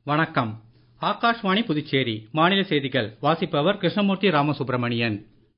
வணக்கம் ஆகாஷ்வாணி புதுச்சேரி மாநில செய்திகள் வாசிப்பவர் கிருஷ்ணமூர்த்தி ராமசுப்ரமணியன்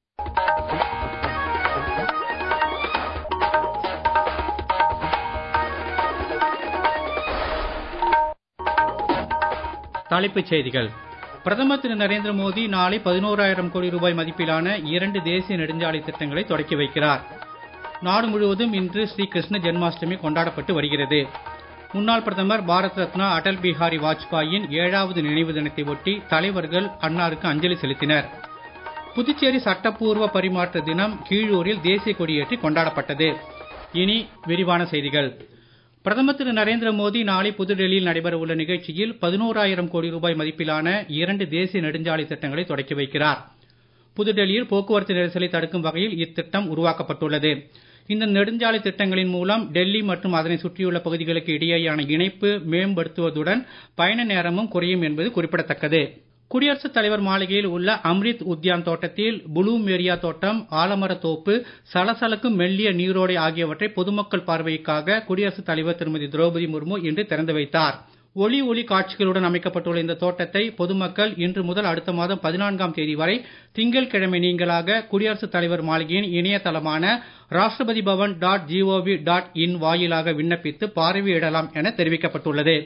தலைப்புச் செய்திகள் பிரதமர் திரு நரேந்திர மோடி நாளை பதினோராயிரம் கோடி ரூபாய் மதிப்பிலான இரண்டு தேசிய நெடுஞ்சாலை திட்டங்களை தொடக்கி வைக்கிறார் நாடு முழுவதும் இன்று ஸ்ரீ கிருஷ்ண ஜென்மாஷ்டமி கொண்டாடப்பட்டு வருகிறது முன்னாள் பிரதமர் பாரத் ரத்னா அடல் பிஹாரி வாஜ்பாயின் ஏழாவது நினைவு தினத்தை ஒட்டி தலைவர்கள் அன்னாருக்கு அஞ்சலி செலுத்தினர் புதுச்சேரி சட்டப்பூர்வ பரிமாற்ற தினம் கீழூரில் தேசிய கொடியேற்றி கொண்டாடப்பட்டது இனி விரிவான செய்திகள் பிரதமர் திரு நரேந்திர மோடி நாளை புதுடெல்லியில் நடைபெறவுள்ள நிகழ்ச்சியில் பதினோராயிரம் கோடி ரூபாய் மதிப்பிலான இரண்டு தேசிய நெடுஞ்சாலை திட்டங்களை தொடக்கி வைக்கிறார் புதுடெல்லியில் போக்குவரத்து நெரிசலை தடுக்கும் வகையில் இத்திட்டம் உருவாக்கப்பட்டுள்ளது இந்த நெடுஞ்சாலை திட்டங்களின் மூலம் டெல்லி மற்றும் அதனை சுற்றியுள்ள பகுதிகளுக்கு இடையேயான இணைப்பு மேம்படுத்துவதுடன் பயண நேரமும் குறையும் என்பது குறிப்பிடத்தக்கது குடியரசுத் தலைவர் மாளிகையில் உள்ள அம்ரித் உத்யான் தோட்டத்தில் புளூமேரியா தோட்டம் ஆலமரத் தோப்பு சலசலக்கும் மெல்லிய நீரோடை ஆகியவற்றை பொதுமக்கள் பார்வைக்காக குடியரசுத் தலைவர் திருமதி திரௌபதி முர்மு இன்று திறந்து வைத்தார் ஒளி ஒளி காட்சிகளுடன் அமைக்கப்பட்டுள்ள இந்த தோட்டத்தை பொதுமக்கள் இன்று முதல் அடுத்த மாதம் பதினான்காம் தேதி வரை திங்கட்கிழமை நீங்களாக குடியரசுத் தலைவர் மாளிகையின் இணையதளமான Rashtrapati Bhavan dot G O V dot in வாயிலாக விண்ணப்பித்து பார்வையிடலாம் என தெரிவிக்கப்பட்டுள்ளது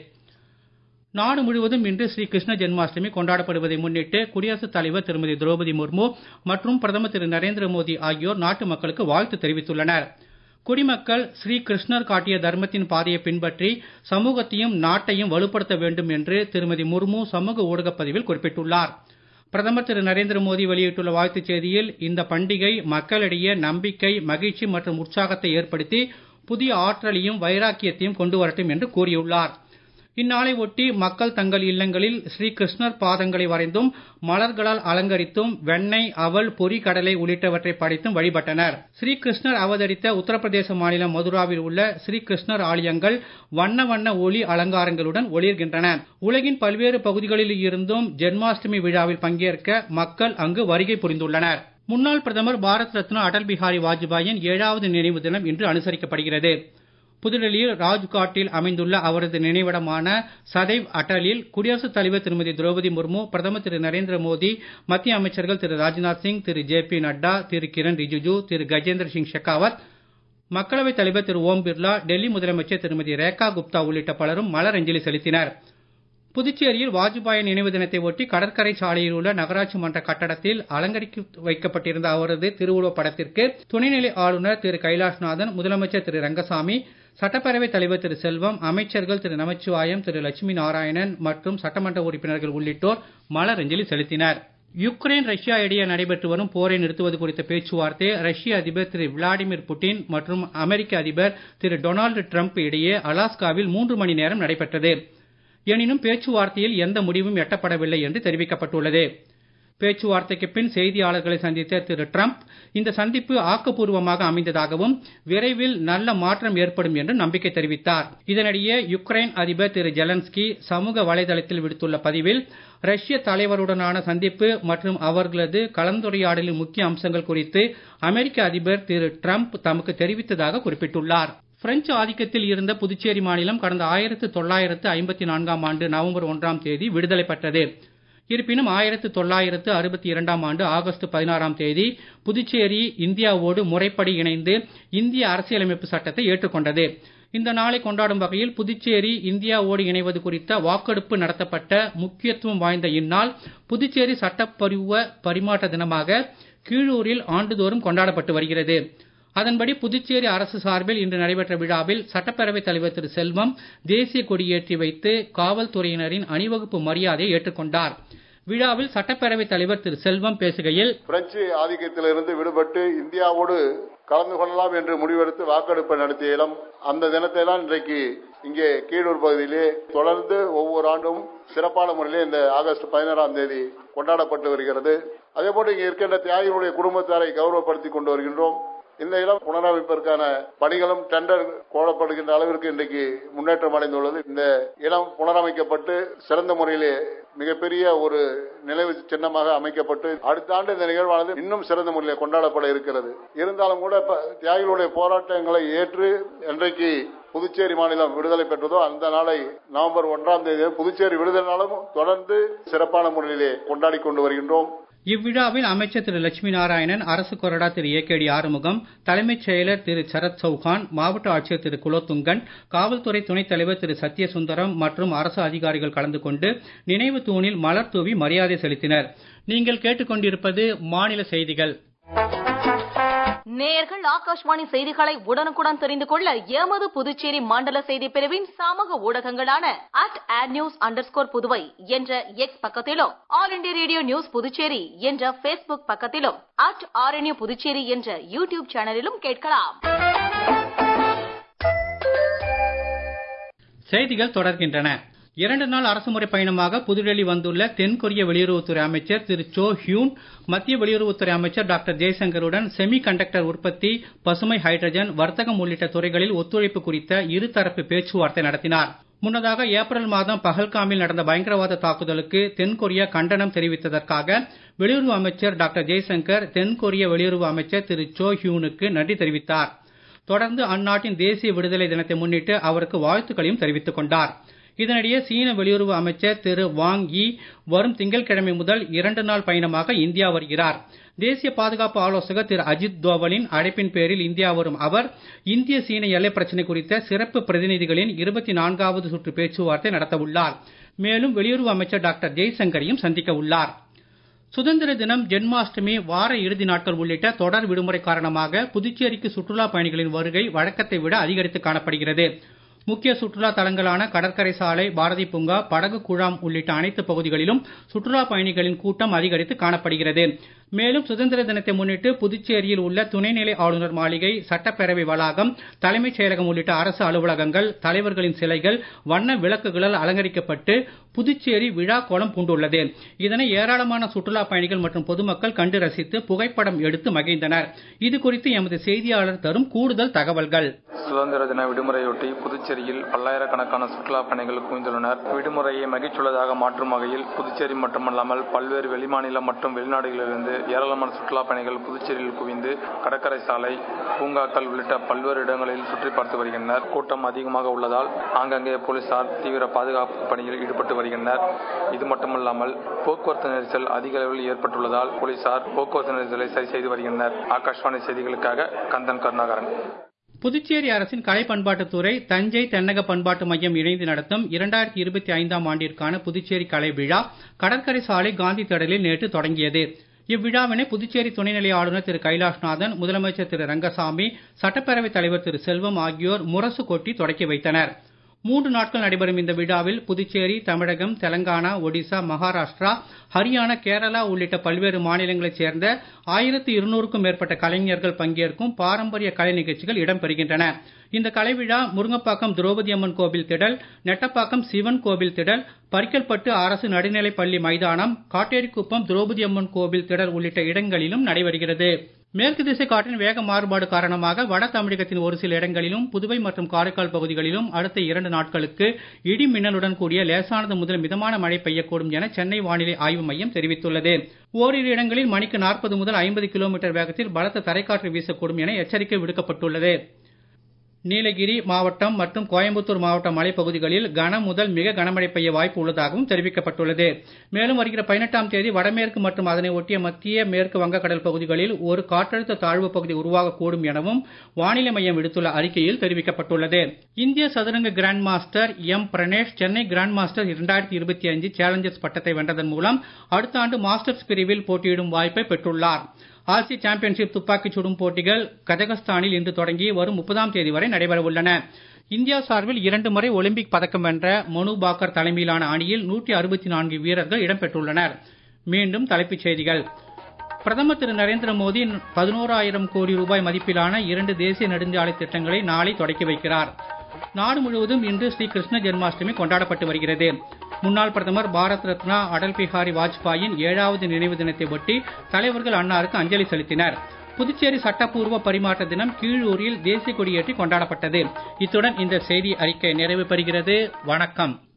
நாடு முழுவதும் இன்று ஸ்ரீ கிருஷ்ண ஜென்மாஷ்டமி கொண்டாடப்படுவதை முன்னிட்டு குடியரசுத் தலைவர் திருமதி திரௌபதி முர்மு மற்றும் பிரதமர் திரு நரேந்திர மோடி ஆகியோர் நாட்டு மக்களுக்கு வாழ்த்து தெரிவித்துள்ளனர் குடிமக்கள் ஸ்ரீ கிருஷ்ணர் காட்டிய தர்மத்தின் பாதையை பின்பற்றி சமூகத்தையும் நாட்டையும் வலுப்படுத்த வேண்டும் என்று திருமதி முர்மு சமூக ஊடகப் பதிவில் குறிப்பிட்டுள்ளார் பிரதமர் திரு நரேந்திர மோடி வெளியிட்டுள்ள வாழ்த்துச் செய்தியில் இந்த பண்டிகை மக்களிடையே நம்பிக்கை மகிழ்ச்சி மற்றும் உற்சாகத்தை ஏற்படுத்தி புதிய ஆற்றலையும் வைராக்கியத்தையும் கொண்டு வரட்டும் என்று கூறியுள்ளார் இந்நாளை ஒட்டி மக்கள் தங்கள் இல்லங்களில் ஸ்ரீ கிருஷ்ணர் பாதங்களை வரைந்தும் மலர்களால் அலங்கரித்தும் வெண்ணெய் அவல் பொறி கடலை உள்ளிட்டவற்றை படைத்தும் வழிபட்டனர் ஸ்ரீ கிருஷ்ணர் அவதரித்த உத்தரப்பிரதேச மாநிலம் மதுராவில் உள்ள ஸ்ரீ கிருஷ்ணர் ஆலயங்கள் வண்ண வண்ண ஒளி அலங்காரங்களுடன் ஒளிர்கின்றன உலகின் பல்வேறு பகுதிகளில் இருந்தும் ஜென்மாஷ்டமி விழாவில் பங்கேற்க மக்கள் அங்கு வருகை புரிந்துள்ளனர் முன்னாள் பிரதமர் பாரத் ரத்னா அடல் பிஹாரி வாஜ்பாயின் ஏழாவது நினைவு தினம் இன்று அனுசரிக்கப்படுகிறது புதுடெல்லியில் ராஜ்காட்டில் அமைந்துள்ள அவரது நினைவிடமான சதைவ் அட்டலில் குடியரசுத் தலைவர் திருமதி திரௌபதி முர்மு பிரதமர் திரு நரேந்திர மோடி மத்திய அமைச்சர்கள் திரு ராஜ்நாத் சிங் திரு ஜே பி நட்டா திரு கிரண் ரிஜிஜு திரு கஜேந்திர சிங் ஷெகாவத் மக்களவைத் தலைவர் திரு ஓம் பிர்லா டெல்லி முதலமைச்சர் திருமதி ரேகா குப்தா உள்ளிட்ட பலரும் மலரஞ்சலி செலுத்தினர் புதுச்சேரியில் வாஜ்பாய் நினைவு தினத்தை ஒட்டி கடற்கரை சாலையில் உள்ள நகராட்சி மன்ற கட்டடத்தில் அலங்கரிக்க வைக்கப்பட்டிருந்த அவரது திருவுருவப் படத்திற்கு துணைநிலை ஆளுநர் திரு கைலாஷ்நாதன் முதலமைச்சர் திரு ரங்கசாமி சட்டப்பேரவைத் தலைவர் திரு செல்வம் அமைச்சர்கள் திரு நமச்சிவாயம் திரு லட்சுமி நாராயணன் மற்றும் சட்டமன்ற உறுப்பினர்கள் உள்ளிட்டோர் மலரஞ்சலி செலுத்தினர் யுக்ரைன் ரஷ்யா இடையே நடைபெற்று வரும் போரை நிறுத்துவது குறித்த பேச்சுவார்த்தை ரஷ்ய அதிபர் திரு விளாடிமிர் புட்டின் மற்றும் அமெரிக்க அதிபர் திரு டொனால்டு டிரம்ப் இடையே அலாஸ்காவில் மூன்று மணி நேரம் நடைபெற்றது எனினும் பேச்சுவார்த்தையில் எந்த முடிவும் எட்டப்படவில்லை என்று தெரிவிக்கப்பட்டுள்ளது பேச்சுவார்த்தைக்கு பின் செய்தியாளர்களை சந்தித்த திரு டிரம்ப் இந்த சந்திப்பு ஆக்கப்பூர்வமாக அமைந்ததாகவும் விரைவில் நல்ல மாற்றம் ஏற்படும் என்று நம்பிக்கை தெரிவித்தார் இதனிடையே யுக்ரைன் அதிபர் திரு ஜெலன்ஸ்கி சமூக வலைதளத்தில் விடுத்துள்ள பதிவில் ரஷ்ய தலைவருடனான சந்திப்பு மற்றும் அவர்களது கலந்துரையாடலின் முக்கிய அம்சங்கள் குறித்து அமெரிக்க அதிபர் திரு டிரம்ப் தமக்கு தெரிவித்ததாக குறிப்பிட்டுள்ளார் பிரெஞ்சு ஆதிக்கத்தில் இருந்த புதுச்சேரி மாநிலம் கடந்த ஆயிரத்து தொள்ளாயிரத்து ஐம்பத்தி நான்காம் ஆண்டு நவம்பர் ஒன்றாம் தேதி விடுதலை பெற்றது இருப்பினும் ஆயிரத்து தொள்ளாயிரத்து அறுபத்தி இரண்டாம் ஆண்டு ஆகஸ்ட் பதினாறாம் தேதி புதுச்சேரி இந்தியாவோடு முறைப்படி இணைந்து இந்திய அரசியலமைப்பு சட்டத்தை ஏற்றுக்கொண்டது இந்த நாளை கொண்டாடும் வகையில் புதுச்சேரி இந்தியாவோடு இணைவது குறித்த வாக்கெடுப்பு நடத்தப்பட்ட முக்கியத்துவம் வாய்ந்த இந்நாள் புதுச்சேரி சட்டப்பரிவ பரிமாற்ற தினமாக கீழூரில் ஆண்டுதோறும் கொண்டாடப்பட்டு வருகிறது அதன்படி புதுச்சேரி அரசு சார்பில் இன்று நடைபெற்ற விழாவில் சட்டப்பேரவைத் தலைவர் திரு செல்வம் தேசிய கொடியேற்றி வைத்து காவல்துறையினரின் அணிவகுப்பு மரியாதையை ஏற்றுக்கொண்டார் விழாவில் சட்டப்பேரவைத் தலைவர் திரு செல்வம் பேசுகையில் பிரெஞ்சு ஆதிக்கத்திலிருந்து விடுபட்டு இந்தியாவோடு கலந்து கொள்ளலாம் என்று முடிவெடுத்து வாக்கெடுப்பு நடத்திய இடம் அந்த தினத்தை தான் இன்றைக்கு இங்கே கீழூர் பகுதியிலே தொடர்ந்து ஒவ்வொரு ஆண்டும் சிறப்பான முறையிலே இந்த ஆகஸ்ட் பதினாறாம் தேதி கொண்டாடப்பட்டு வருகிறது அதேபோன்று இங்கே இருக்கின்ற தியாகிகளுடைய குடும்பத்தாரை கௌரவப்படுத்திக் கொண்டு வருகின்றோம் இந்த இடம் புனரமைப்பிற்கான பணிகளும் டெண்டர் கோரப்படுகின்ற அளவிற்கு இன்றைக்கு முன்னேற்றம் அடைந்துள்ளது இந்த இடம் புனரமைக்கப்பட்டு சிறந்த முறையிலே மிகப்பெரிய ஒரு நினைவு சின்னமாக அமைக்கப்பட்டு அடுத்த ஆண்டு இந்த நிகழ்வானது இன்னும் சிறந்த முறையில் கொண்டாடப்பட இருக்கிறது இருந்தாலும் கூட தியாகிகளுடைய போராட்டங்களை ஏற்று இன்றைக்கு புதுச்சேரி மாநிலம் விடுதலை பெற்றதோ அந்த நாளை நவம்பர் ஒன்றாம் தேதி புதுச்சேரி விடுதலை நாளும் தொடர்ந்து சிறப்பான முறையிலே கொண்டாடி கொண்டு வருகின்றோம் இவ்விழாவில் அமைச்சர் திரு லட்சுமி நாராயணன் அரசு கொறடா Thiru A K T Arumugam தலைமைச் செயலர் திரு சரத் சௌஹான் மாவட்ட ஆட்சியர் திரு குலோத்துங்கன் காவல்துறை துணைத் தலைவர் திரு சத்யசுந்தரம் மற்றும் அரசு அதிகாரிகள் கலந்து கொண்டு நினைவு தூணில் மலர் தூவி மரியாதை செலுத்தினர் நீங்கள் கேட்டுக்கொண்டிருப்பது மாநில செய்திகள் நேயர்கள் ஆகாஷ்வாணி செய்திகளை உடனுக்குடன் தெரிந்து கொள்ள எமது புதுச்சேரி மண்டல செய்தி பிரிவின் சமூக ஊடகங்களான at at news under Puduvai என்ற எக்ஸ் பக்கத்திலும் All India Radio news Puducherry என்ற பேஸ்புக் பக்கத்திலும் அட் ஆர்என்யூ புதுச்சேரி என்ற யூடியூப் சேனலிலும் கேட்கலாம் செய்திகள் தொடர்கின்றன இரண்டு நாள் அரசுமுறை பயணமாக புதுடெல்லி வந்துள்ள தென்கொரிய வெளியுறவுத்துறை அமைச்சர் திரு சோ ஹியூன் மத்திய வெளியுறவுத்துறை அமைச்சர் டாக்டர் ஜெய்சங்கருடன் செமி கண்டக்டர் உற்பத்தி பசுமை ஹைட்ரஜன் வர்த்தகம் உள்ளிட்ட துறைகளில் ஒத்துழைப்பு குறித்த இருதரப்பு பேச்சுவார்த்தை நடத்தினார் முன்னதாக ஏப்ரல் மாதம் பஹல்காமில் நடந்த பயங்கரவாத தாக்குதலுக்கு தென்கொரியா கண்டனம் தெரிவித்ததற்காக வெளியுறவு அமைச்சர் டாக்டர் ஜெய்சங்கர் தென்கொரிய வெளியுறவு அமைச்சர் திரு சோ ஹியூனுக்கு நன்றி தெரிவித்தார் தொடர்ந்து அந்நாட்டின் தேசிய விடுதலை தினத்தை முன்னிட்டு அவருக்கு வாழ்த்துக்களையும் தெரிவித்துக் கொண்டார் இதனிடையே சீன வெளியுறவு அமைச்சர் திரு வாங் யி வரும் திங்கட்கிழமை முதல் இரண்டு நாள் பயணமாக இந்தியா வருகிறார் தேசிய பாதுகாப்பு ஆலோசகர் திரு அஜித் தோவலின் அழைப்பின் பேரில் இந்தியா வரும் அவர் இந்திய சீன எல்லை பிரச்சனை குறித்த சிறப்பு பிரதிநிதிகளின் இருபத்தி நான்காவது சுற்று பேச்சுவார்த்தை நடத்த உள்ளார் மேலும் வெளியுறவு அமைச்சர் டாக்டர் ஜெய்சங்கரையும் சந்திக்க உள்ளார் சுதந்திர தினம் ஜென்மாஷ்டமி வார இறுதி நாட்கள் உள்ளிட்ட தொடர் விடுமுறை காரணமாக புதுச்சேரிக்கு சுற்றுலா பயணிகளின் வருகை வழக்கத்தை விட அதிகரித்து காணப்படுகிறது முக்கிய சுற்றுலா தலங்களான கடற்கரை சாலை பாரதி பூங்கா படகு குழாம் உள்ளிட்ட அனைத்து பகுதிகளிலும் சுற்றுலா பயணிகளின் கூட்டம் அதிகரித்து காணப்படுகிறது மேலும் சுதந்திர தினத்தை முன்னிட்டு புதுச்சேரியில் உள்ள துணைநிலை ஆளுநர் மாளிகை சட்டப்பேரவை வளாகம் தலைமைச் செயலகம் உள்ளிட்ட அரசு அலுவலகங்கள் தலைவர்களின் சிலைகள் வண்ண விளக்குகளால் அலங்கரிக்கப்பட்டு புதுச்சேரி விழா கோலம் பூண்டுள்ளது இதனை ஏராளமான சுற்றுலா பயணிகள் மற்றும் பொதுமக்கள் கண்டு ரசித்து புகைப்படம் எடுத்து மகிழ்ந்தனர் இது குறித்து எமது செய்தியாளர் தரும் கூடுதல் தகவல்கள் சுதந்திர தின விடுமுறையொட்டி புதுச்சேரியில் பல்லாயிரக்கணக்கான சுற்றுலா பயணிகள் குவிந்துள்ளனர் விடுமுறையை மகிழ்ச்சியுள்ளதாக மாற்றும் வகையில் புதுச்சேரி மட்டுமல்லாமல் பல்வேறு வெளிமாநிலம் மற்றும் வெளிநாடுகளிலிருந்து ஏராளமான சுற்றுலா பயணிகள் புதுச்சேரியில் குவிந்து கடற்கரை சாலை பூங்காக்கள் உள்ளிட்ட பல்வேறு இடங்களில் சுற்றி பார்த்து வருகின்றனர் கூட்டம் அதிகமாக உள்ளதால் ஆங்கங்கே போலீசார் தீவிர பாதுகாப்பு பணியில் ஈடுபட்டு வருகின்றனர் இது மட்டுமல்லாமல் போக்குவரத்து நெரிசல் அதிக அளவில் ஏற்பட்டுள்ளதால் போலீசார் போக்குவரத்து நெரிசலை சரி செய்து வருகின்றனர் ஆகாஷ்வாணி செய்திகளுக்காக கந்தன் கருணாகரன் புதுச்சேரி அரசின் கலை பண்பாட்டுத்துறை தஞ்சை தென்னக பண்பாட்டு மையம் இணைந்து நடத்தும் இரண்டாயிரத்தி இருபத்தி ஐந்தாம் ஆண்டிற்கான புதுச்சேரி கலை விழா கடற்கரை சாலை காந்தி திடலில் நேற்று தொடங்கியது இவ்விழாவினை புதுச்சேரி துணைநிலை ஆளுநர் திரு கைலாஷ்நாதன் முதலமைச்சர் திரு ரங்கசாமி சட்டப்பேரவைத் தலைவர் திரு செல்வம் ஆகியோர் முரசு கொட்டி தொடக்கி வைத்தனர் மூன்று நாட்கள் நடைபெறும் இந்த விழாவில் புதுச்சேரி தமிழகம் தெலங்கானா ஒடிசா மகாராஷ்டிரா ஹரியானா கேரளா உள்ளிட்ட பல்வேறு மாநிலங்களைச் சேர்ந்த ஆயிரத்தி இருநூறுக்கும் மேற்பட்ட கலைஞர்கள் பங்கேற்கும் பாரம்பரிய கலை நிகழ்ச்சிகள் இடம்பெறுகின்றன இந்த கலை விழா முருங்கப்பாக்கம் திரௌபதி அம்மன் கோவில் திடல் நெட்டப்பாக்கம் சிவன் கோவில் திடல் பரிக்கல்பட்டு அரசு நடுநிலைப் பள்ளி மைதானம் காட்டேரிக்குப்பம் திரௌபதி அம்மன் கோவில் திடல் உள்ளிட்ட இடங்களிலும் நடைபெறுகிறது மேற்கு திசை காற்றின் வேக மாறுபாடு காரணமாக வட தமிழகத்தின் ஒரு சில இடங்களிலும் புதுவை மற்றும் காரைக்கால் பகுதிகளிலும் அடுத்த இரண்டு நாட்களுக்கு இடி மின்னலுடன் கூடிய லேசானது முதல் மிதமான மழை பெய்யக்கூடும் என சென்னை வானிலை ஆய்வு மையம் தெரிவித்துள்ளது ஓரிரு இடங்களில் மணிக்கு நாற்பது முதல் ஐம்பது கிலோமீட்டர் வேகத்தில் பலத்த தரைக்காற்று வீசக்கூடும் என எச்சரிக்கை விடுக்கப்பட்டுள்ளது நீலகிரி மாவட்டம் மற்றும் கோயம்புத்தூர் மாவட்ட மலைப்பகுதிகளில் கன முதல் மிக கனமழை பெய்ய வாய்ப்பு உள்ளதாகவும் தெரிவிக்கப்பட்டுள்ளது மேலும் வருகிற பதினெட்டாம் தேதி வடமேற்கு மற்றும் அதனை ஒட்டிய மத்திய மேற்கு வங்கக்கடல் பகுதிகளில் ஒரு காற்றழுத்த தாழ்வு பகுதி உருவாகக்கூடும் எனவும் வானிலை மையம் விடுத்துள்ள அறிக்கையில் தெரிவிக்கப்பட்டுள்ளது இந்திய சதுரங்க grand master M Pranesh Chennai grand master இரண்டாயிரத்தி இருபத்தி அஞ்சு சேலஞ்சர்ஸ் பட்டத்தை வென்றதன் மூலம் அடுத்த ஆண்டு மாஸ்டர்ஸ் பிரிவில் போட்டியிடும் வாய்ப்பை பெற்றுள்ளார் ஆசிய சாம்பியன்ஷிப் துப்பாக்கிச் சுடும் போட்டிகள் கஜகஸ்தானில் இன்று தொடங்கி வரும் முப்பதாம் தேதி வரை நடைபெற உள்ளன இந்தியா சார்பில் இரண்டு முறை ஒலிம்பிக் பதக்கம் வென்ற மனு பாக்கர் தலைமையிலான அணியில் நூற்றி அறுபத்தி நான்கு வீரர்கள் இடம்பெற்றுள்ளனர் மீண்டும் தலைப்புச் செய்திகள் பிரதமர் திரு நரேந்திர மோடி பதினோராயிரம் கோடி ரூபாய் மதிப்பிலான இரண்டு தேசிய நெடுஞ்சாலை திட்டங்களை நாளை தொடக்கி வைக்கிறார் நாடு முழுவதும் இன்று ஸ்ரீ கிருஷ்ண ஜென்மாஷ்டமி கொண்டாடப்பட்டு வருகிறது முன்னாள் பிரதமர் பாரத் ரத்னா அடல் பிஹாரி வாஜ்பாயின் ஏழாவது நினைவு தினத்தை ஒட்டி தலைவர்கள் அன்னாருக்கு அஞ்சலி செலுத்தினர் புதுச்சேரி சட்டப்பூர்வ பரிமாற்ற தினம் கீழூரில் தேசிய கொடியேற்றி கொண்டாடப்பட்டது இத்துடன் இந்த செய்தி அறிக்கை நிறைவு பெறுகிறது வணக்கம்